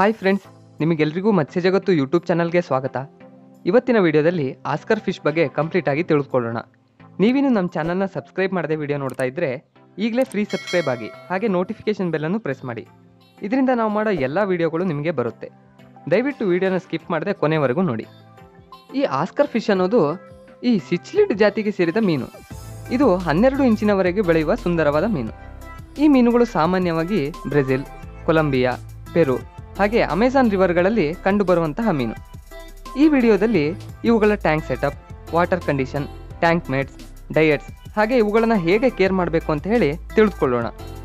hi friends ನಿಮಗೆಲ್ರಿಗೂ ಮತ್ಸ್ಯ ಜಗತ್ತು YouTube ಚಾನಲ್ಗೆ ಸ್ವಾಗತ ಇವತ್ತಿನ ವಿಡಿಯೋದಲ್ಲಿ ಆಸ್ಕರ್ ಫಿಶ್ ಬಗ್ಗೆ ಕಂಪ್ಲೀಟ್ ಆಗಿ ತಿಳಿದುಕೊಳ್ಳೋಣ ನೀವಿನ್ನು ನಮ್ಮ ಚಾನಲ್ನ ಸಬ್ಸ್ಕ್ರೈಬ್ ಮಾಡದೆ ವಿಡಿಯೋ ನೋಡ್ತಾ ಇದ್ದರೆ ಈಗಲೇ ಫ್ರೀ ಸಬ್ಸ್ಕ್ರೈಬ್ ಆಗಿ ಹಾಗೆ ನೋಟಿಫಿಕೇಶನ್ ಬೆಲ್ಲನ್ನು ಪ್ರೆಸ್ ಮಾಡಿ ಇದರಿಂದ ನಾವು ಮಾಡೋ ಎಲ್ಲ ವಿಡಿಯೋಗಳು ನಿಮಗೆ ಬರುತ್ತೆ ದಯವಿಟ್ಟು ವಿಡಿಯೋನ ಸ್ಕಿಪ್ ಮಾಡದೆ ಕೊನೆವರೆಗೂ ನೋಡಿ ಈ ಆಸ್ಕರ್ ಫಿಶ್ ಅನ್ನೋದು ಈ ಸಿಚ್ಲಿಡ್ ಜಾತಿಗೆ ಸೇರಿದ ಮೀನು ಇದು ಹನ್ನೆರಡು ಇಂಚಿನವರೆಗೆ ಬೆಳೆಯುವ ಸುಂದರವಾದ ಮೀನು ಈ ಮೀನುಗಳು ಸಾಮಾನ್ಯವಾಗಿ ಬ್ರೆಜಿಲ್ ಕೊಲಂಬಿಯಾ ಪೆರು ಹಾಗೆ ಅಮೆಜಾನ್ ರಿವರ್ಗಳಲ್ಲಿ ಕಂಡುಬರುವಂತಹ ಮೀನು ಈ ವಿಡಿಯೋದಲ್ಲಿ ಇವುಗಳ tank setup water condition tank mates diets ಹಾಗೆ ಇವುಗಳನ್ನು ಹೇಗೆ ಕೇರ್ ಮಾಡಬೇಕು ಅಂತ ಹೇಳಿ ತಿಳಿದುಕೊಳ್ಳೋಣ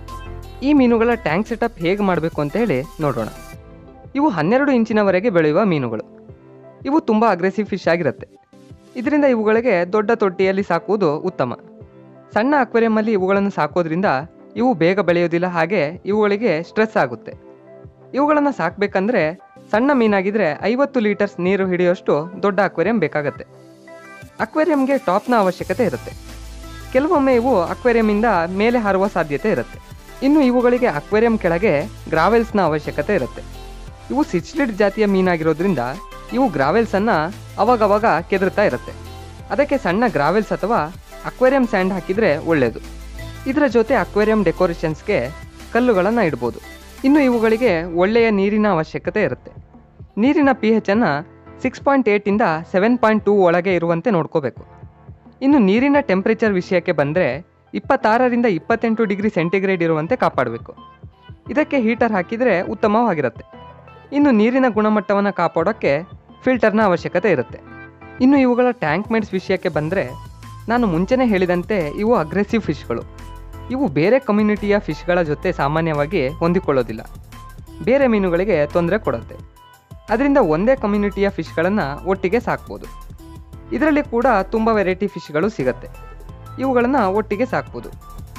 ಈ ಮೀನುಗಳ ಟ್ಯಾಂಕ್ ಸೆಟಪ್ ಹೇಗೆ ಮಾಡಬೇಕು ಅಂತ ಹೇಳಿ ನೋಡೋಣ ಇವು ಹನ್ನೆರಡು ಇಂಚಿನವರೆಗೆ ಬೆಳೆಯುವ ಮೀನುಗಳು ಇವು ತುಂಬ ಅಗ್ರೆಸಿವ್ ಫಿಶ್ ಆಗಿರುತ್ತೆ ಇದರಿಂದ ಇವುಗಳಿಗೆ ದೊಡ್ಡ ತೊಟ್ಟಿಯಲ್ಲಿ ಸಾಕುವುದು ಉತ್ತಮ ಸಣ್ಣ ಅಕ್ವೇರಿಯಮ್ಮಲ್ಲಿ ಇವುಗಳನ್ನು ಸಾಕೋದ್ರಿಂದ ಇವು ಬೇಗ ಬೆಳೆಯೋದಿಲ್ಲ ಹಾಗೆ ಇವುಗಳಿಗೆ ಸ್ಟ್ರೆಸ್ ಆಗುತ್ತೆ ಇವುಗಳನ್ನು ಸಾಕಬೇಕಂದ್ರೆ ಸಣ್ಣ ಮೀನಾಗಿದ್ರೆ ಐವತ್ತು ಲೀಟರ್ಸ್ ನೀರು ಹಿಡಿಯೋಷ್ಟು ದೊಡ್ಡ ಅಕ್ವೇರಿಯಂ ಬೇಕಾಗತ್ತೆ ಅಕ್ವೇರಿಯಂಗೆ ಟಾಪ್ನ ಅವಶ್ಯಕತೆ ಇರುತ್ತೆ ಕೆಲವೊಮ್ಮೆ ಇವು ಅಕ್ವೇರಿಯಂನಿಂದ ಮೇಲೆ ಹಾರುವ ಸಾಧ್ಯತೆ ಇರುತ್ತೆ ಇನ್ನು ಇವುಗಳಿಗೆ ಅಕ್ವೇರಿಯಂ ಕೆಳಗೆ ಗ್ರಾವೆಲ್ಸ್ನ ಅವಶ್ಯಕತೆ ಇರುತ್ತೆ ಇವು ಸಿಚ್ಲಿಡ್ ಜಾತಿಯ ಮೀನಾಗಿರೋದ್ರಿಂದ ಇವು ಗ್ರಾವೆಲ್ಸನ್ನು ಅವಾಗವಾಗ ಕೆದರ್ತಾ ಇರುತ್ತೆ ಅದಕ್ಕೆ ಸಣ್ಣ ಗ್ರಾವೆಲ್ಸ್ ಅಥವಾ ಅಕ್ವೇರಿಯಂ ಸ್ಯಾಂಡ್ ಹಾಕಿದರೆ ಒಳ್ಳೆಯದು ಇದರ ಜೊತೆ ಅಕ್ವೇರಿಯಂ ಡೆಕೋರೇಷನ್ಸ್ಗೆ ಕಲ್ಲುಗಳನ್ನು ಇಡ್ಬೋದು ಇನ್ನು ಇವುಗಳಿಗೆ ಒಳ್ಳೆಯ ನೀರಿನ ಅವಶ್ಯಕತೆ ಇರುತ್ತೆ ನೀರಿನ ಪಿ ಅನ್ನು ಸಿಕ್ಸ್ ಪಾಯಿಂಟ್ ಏಯ್ಟಿಂದ ಸೆವೆನ್ ಪಾಯಿಂಟ್ ಟೂ ಒಳಗೆ ಇರುವಂತೆ ನೋಡ್ಕೋಬೇಕು ಇನ್ನು ನೀರಿನ ಟೆಂಪ್ರೇಚರ್ ವಿಷಯಕ್ಕೆ ಬಂದರೆ ಇಪ್ಪತ್ತಾರರಿಂದ ಇಪ್ಪತ್ತೆಂಟು ಡಿಗ್ರಿ ಸೆಂಟಿಗ್ರೇಡ್ ಇರುವಂತೆ ಕಾಪಾಡಬೇಕು ಇದಕ್ಕೆ ಹೀಟರ್ ಹಾಕಿದರೆ ಉತ್ತಮವಾಗಿರುತ್ತೆ ಇನ್ನು ನೀರಿನ ಗುಣಮಟ್ಟವನ್ನು ಕಾಪಾಡೋಕ್ಕೆ ಫಿಲ್ಟರ್ನ ಅವಶ್ಯಕತೆ ಇರುತ್ತೆ ಇನ್ನು ಇವುಗಳ ಟ್ಯಾಂಕ್ ಮೇಟ್ಸ್ ವಿಷಯಕ್ಕೆ ಬಂದರೆ ನಾನು ಮುಂಚೆನೇ ಹೇಳಿದಂತೆ ಇವು ಅಗ್ರೆಸಿವ್ ಫಿಶ್ಗಳು ಇವು ಬೇರೆ ಕಮ್ಯುನಿಟಿಯ ಫಿಶ್ಗಳ ಜೊತೆ ಸಾಮಾನ್ಯವಾಗಿ ಹೊಂದಿಕೊಳ್ಳೋದಿಲ್ಲ ಬೇರೆ ಮೀನುಗಳಿಗೆ ತೊಂದರೆ ಕೊಡುತ್ತೆ ಅದರಿಂದ ಒಂದೇ ಕಮ್ಯುನಿಟಿಯ ಫಿಶ್ಗಳನ್ನು ಒಟ್ಟಿಗೆ ಸಾಕ್ಬೋದು ಇದರಲ್ಲಿ ಕೂಡ ತುಂಬ ವೆರೈಟಿ ಫಿಶ್ಗಳು ಸಿಗತ್ತೆ ಇವುಗಳನ್ನು ಒಟ್ಟಿಗೆ ಸಾಕ್ಬೋದು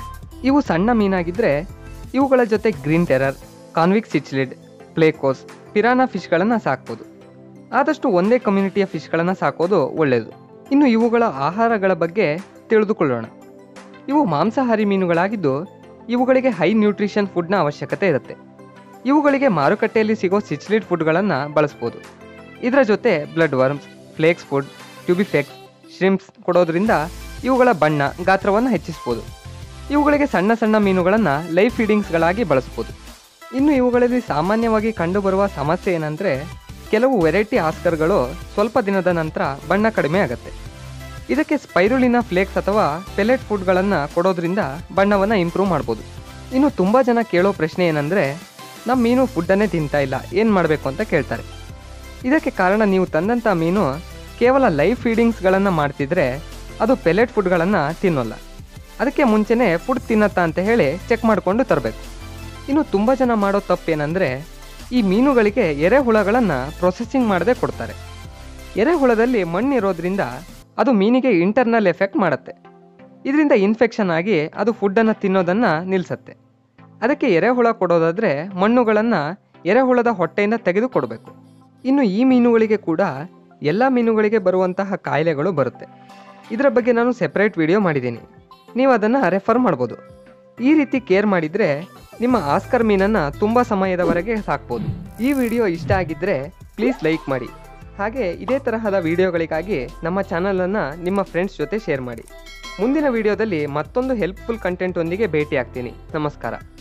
ಇವು ಸಣ್ಣ ಮೀನಾಗಿದ್ದರೆ ಇವುಗಳ ಜೊತೆ ಗ್ರೀನ್ ಟೆರರ್ ಕಾನ್ವಿಕ್ ಸಿಚ್ಲಿಡ್ ಪ್ಲೇಕೋಸ್ ಪಿರಾನಾ ಫಿಶ್ಗಳನ್ನು ಸಾಕ್ಬೋದು ಆದಷ್ಟು ಒಂದೇ ಕಮ್ಯುನಿಟಿಯ ಫಿಶ್ಗಳನ್ನು ಸಾಕೋದು ಒಳ್ಳೆಯದು ಇನ್ನು ಇವುಗಳ ಆಹಾರಗಳ ಬಗ್ಗೆ ತಿಳಿದುಕೊಳ್ಳೋಣ ಇವು ಮಾಂಸಾಹಾರಿ ಮೀನುಗಳಾಗಿದ್ದು ಇವುಗಳಿಗೆ ಹೈ ನ್ಯೂಟ್ರಿಷನ್ ಫುಡ್ನ ಅವಶ್ಯಕತೆ ಇರುತ್ತೆ ಇವುಗಳಿಗೆ ಮಾರುಕಟ್ಟೆಯಲ್ಲಿ ಸಿಗೋ ಸಿಚ್ಲಿಡ್ ಫುಡ್ಗಳನ್ನು ಬಳಸ್ಬೋದು ಇದರ ಜೊತೆ blood worms flakes food tubifex shrimps ಕೊಡೋದ್ರಿಂದ ಇವುಗಳ ಬಣ್ಣ ಗಾತ್ರವನ್ನು ಹೆಚ್ಚಿಸ್ಬೋದು ಇವುಗಳಿಗೆ ಸಣ್ಣ ಸಣ್ಣ ಮೀನುಗಳನ್ನು ಲೈಫ್ ಫೀಡಿಂಗ್ಸ್ಗಳಾಗಿ ಬಳಸ್ಬೋದು ಇನ್ನು ಇವುಗಳಲ್ಲಿ ಸಾಮಾನ್ಯವಾಗಿ ಕಂಡುಬರುವ ಸಮಸ್ಯೆ ಏನಂದರೆ ಕೆಲವು ವೆರೈಟಿ ಆಸ್ಕರ್ಗಳು ಸ್ವಲ್ಪ ದಿನದ ನಂತರ ಬಣ್ಣ ಕಡಿಮೆ ಆಗುತ್ತೆ ಇದಕ್ಕೆ ಸ್ಪೈರುಲಿನ ಫ್ಲೇಕ್ಸ್ ಅಥವಾ ಪೆಲೆಟ್ ಫುಡ್ಗಳನ್ನು ಕೊಡೋದ್ರಿಂದ ಬಣ್ಣವನ್ನು ಇಂಪ್ರೂವ್ ಮಾಡ್ಬೋದು ಇನ್ನು ತುಂಬ ಜನ ಕೇಳೋ ಪ್ರಶ್ನೆ ಏನಂದರೆ ನಮ್ಮ ಮೀನು ಫುಡ್ಡನ್ನೇ ತಿಂತಾ ಇಲ್ಲ ಏನು ಮಾಡಬೇಕು ಅಂತ ಕೇಳ್ತಾರೆ ಇದಕ್ಕೆ ಕಾರಣ ನೀವು ತಂದಂಥ ಮೀನು ಕೇವಲ ಲೈವ್ ಫೀಡಿಂಗ್ಸ್ಗಳನ್ನು ಮಾಡ್ತಿದ್ರೆ ಅದು ಪೆಲೆಟ್ ಫುಡ್ಗಳನ್ನು ತಿನ್ನೋಲ್ಲ ಅದಕ್ಕೆ ಮುಂಚೆನೇ ಫುಡ್ ತಿನ್ನತ್ತಾ ಅಂತ ಹೇಳಿ ಚೆಕ್ ಮಾಡಿಕೊಂಡು ತರಬೇಕು ಇನ್ನು ತುಂಬ ಜನ ಮಾಡೋ ತಪ್ಪೇನೆಂದರೆ ಈ ಮೀನುಗಳಿಗೆ ಎರೆಹುಳಗಳನ್ನು ಪ್ರೊಸೆಸಿಂಗ್ ಮಾಡದೆ ಕೊಡ್ತಾರೆ ಎರೆಹುಳದಲ್ಲಿ ಮಣ್ಣಿರೋದ್ರಿಂದ ಅದು ಮೀನಿಗೆ ಇಂಟರ್ನಲ್ ಎಫೆಕ್ಟ್ ಮಾಡುತ್ತೆ ಇದರಿಂದ ಇನ್ಫೆಕ್ಷನ್ ಆಗಿ ಅದು ಫುಡ್ಡನ್ನು ತಿನ್ನೋದನ್ನು ನಿಲ್ಲಿಸತ್ತೆ ಅದಕ್ಕೆ ಎರೆಹುಳ ಕೊಡೋದಾದರೆ ಮಣ್ಣುಗಳನ್ನು ಎರೆಹುಳದ ಹೊಟ್ಟೆಯಿಂದ ತೆಗೆದು ಕೊಡಬೇಕು ಇನ್ನು ಈ ಮೀನುಗಳಿಗೆ ಕೂಡ ಎಲ್ಲ ಮೀನುಗಳಿಗೆ ಬರುವಂತಹ ಕಾಯಿಲೆಗಳು ಬರುತ್ತೆ ಇದರ ಬಗ್ಗೆ ನಾನು ಸೆಪ್ರೇಟ್ ವಿಡಿಯೋ ಮಾಡಿದ್ದೀನಿ ನೀವು ಅದನ್ನು ರೆಫರ್ ಮಾಡ್ಬೋದು ಈ ರೀತಿ ಕೇರ್ ಮಾಡಿದರೆ ನಿಮ್ಮ ಆಸ್ಕರ್ ಮೀನನ್ನು ತುಂಬ ಸಮಯದವರೆಗೆ ಸಾಕ್ಬೋದು ಈ ವಿಡಿಯೋ ಇಷ್ಟ ಆಗಿದ್ದರೆ ಪ್ಲೀಸ್ ಲೈಕ್ ಮಾಡಿ ಹಾಗೆ ಇದೇ ತರಹದ ವಿಡಿಯೋಗಳಿಗಾಗಿ ನಮ್ಮ ಚಾನಲನ್ನು ನಿಮ್ಮ ಫ್ರೆಂಡ್ಸ್ ಜೊತೆ ಶೇರ್ ಮಾಡಿ ಮುಂದಿನ ವಿಡಿಯೋದಲ್ಲಿ ಮತ್ತೊಂದು ಹೆಲ್ಪ್ಫುಲ್ ಕಂಟೆಂಟ್ ಒಂದಿಗೆ ಭೇಟಿ ಆಗ್ತೀನಿ ನಮಸ್ಕಾರ